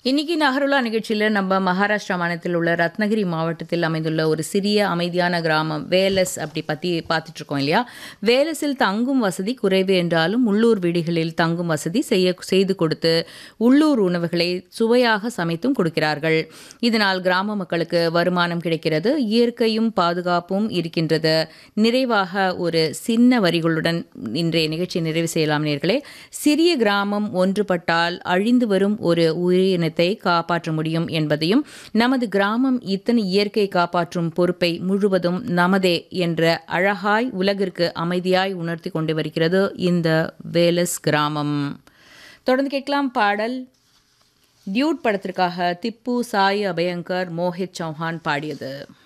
இன்னைக்கு நகருலா நிகழ்ச்சியில் நம்ம மகாராஷ்டிரா மாநிலத்தில் உள்ள ரத்னகிரி மாவட்டத்தில் அமைந்துள்ள ஒரு சிறிய அமைதியான கிராமம் வேலஸ் அப்படி பற்றி பார்த்துட்டு இருக்கோம் இல்லையா வேலஸில் தங்கும் வசதி குறைவு என்றாலும் உள்ளூர் வீடுகளில் தங்கும் வசதி செய்ய செய்து கொடுத்து உள்ளூர் உணவுகளை சுவையாக சமைத்தும் கொடுக்கிறார்கள் இதனால் கிராம மக்களுக்கு வருமானம் கிடைக்கிறது இயற்கையும் பாதுகாப்பும் இருக்கின்றது நிறைவாக ஒரு சின்ன வரிகளுடன் இன்றைய நிகழ்ச்சி நிறைவு செய்யலாம் நேர்களே சிறிய கிராமம் ஒன்றுபட்டால் அழிந்து வரும் ஒரு உயிரினத்தை காப்பாற்ற முடியும் என்பதையும் நமது கிராமம் இத்தனை இயற்கை காப்பாற்றும் பொறுப்பை முழுவதும் நமதே என்ற அழகாய் உலகிற்கு அமைதியாய் உணர்த்தி கொண்டு வருகிறது இந்த வேலஸ் கிராமம் தொடர்ந்து கேட்கலாம் பாடல் டியூட் படத்திற்காக திப்பு சாய் அபயங்கர் மோஹித் சௌஹான் பாடியது